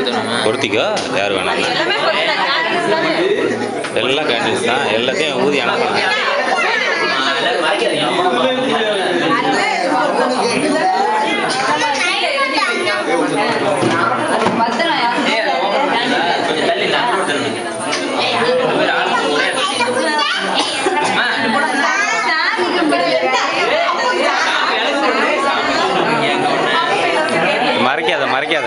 கொடுத்துடணுமா பொருத்திக்கோ யார் வேணாம் எல்லாம் கேண்டில்ஸ் தான் எல்லாத்தையும் ஊதி அனுப்பலாம் எல்லாரும் மறைக்காதீங்க ஏய், அது open பண்ணி, கொஞ்சம் தள்ளி நான் கொடுத்துடணும் ரெண்டு பேரும் ஆளுக்கு ஒரே இடத்துல. அம்மா, சாமி எனக்கு கொடுங்க, சாமி கொடுங்க, எங்க ஒண்ணு. மறைக்காத மறைக்காத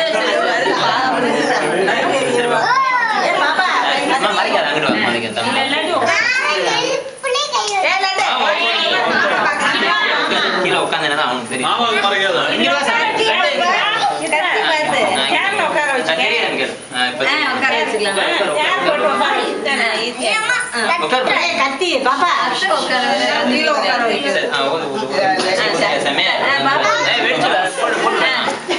அம்மா, மறைக்காத, அங்கிட்டு வா, மறைக்காத, தம்பி. கீழே உட்காந்துனா தான் அவனுக்கு தெரியும் இங்க வா, சாமி. நான் தெரியும் எனக்கு. ஆ, இப்ப தெரியும். உட்காரு, உட்காரு. கத்தி பாப்பா சரி, ஆ, ஊது, ஊது, ஊது. சாமி. ஏய், வெடிச்சுடா. போடு, போடு.